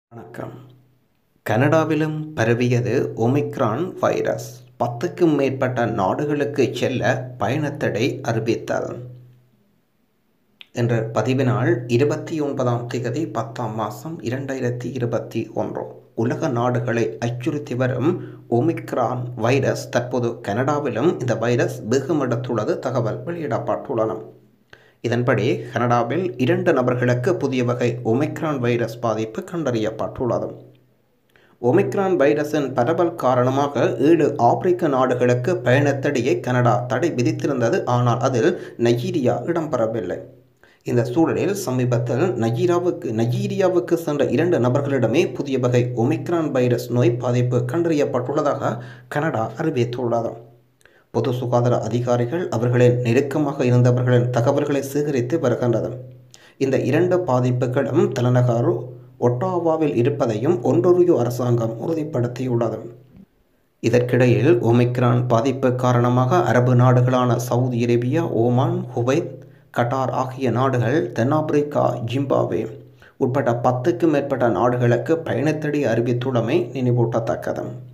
வணக்கம் கனடாவிலும் பரவியது omicron virus பத்துக்கும் மேற்பட்ட நாடுகளுக்கு செல்ல பயணத்தடை அறிவித்தல் என்ற பதிவினால் இருபத்தி ஒன்பதாம் தேதி பத்தாம் மாதம் இரண்டாயிரத்தி இருபத்தி ஒன்று உலக நாடுகளை அச்சுறுத்தி வரும் ஒமிக்ரான் வைரஸ் தற்போது கனடாவிலும் இந்த வைரஸ் வெகுமெடுத்துள்ளது தகவல் வெளியிடப்பட்டுள்ளன இதன்படி கனடாவில் இரண்டு நபர்களுக்கு புதிய வகை ஒமிக்ரான் வைரஸ் பாதிப்பு கண்டறியப்பட்டுள்ளது ஒமிக்ரான் வைரஸின் பரவல் காரணமாக ஏழு ஆப்பிரிக்க நாடுகளுக்கு பயணத்தடையை கனடா தடை விதித்திருந்தது ஆனால் அதில் நைஜீரியா இடம்பெறவில்லை இந்த சூழலில் சமீபத்தில் நஜீராவுக்கு நஜீரியாவுக்கு சென்ற இரண்டு நபர்களிடமே புதிய வகை ஒமிக்ரான் வைரஸ் நோய் பாதிப்பு கண்டறியப்பட்டுள்ளதாக கனடா அறிவித்துள்ளது பொது சுகாதார அதிகாரிகள் அவர்களின் நெருக்கமாக இருந்தவர்களின் தகவல்களை சேகரித்து வருகின்றது இந்த இரண்டு பாதிப்புகளும் தலைநகர் ஒட்டாவாவில் இருப்பதையும் ஒன்டொரியோ அரசாங்கம் உறுதிப்படுத்தியுள்ளது இதற்கிடையில் ஒமிக்ரான் பாதிப்பு காரணமாக அரபு நாடுகளான Saudi Arabia Oman Kuwait Qatar ஆகிய நாடுகள் தென்னாப்பிரிக்கா ஜிம்பாவே உட்பட்ட பத்துக்கும் மேற்பட்ட நாடுகளுக்கு பயணத்தடி அறிவித்துள்ளமை நினைவூட்டத்தக்கது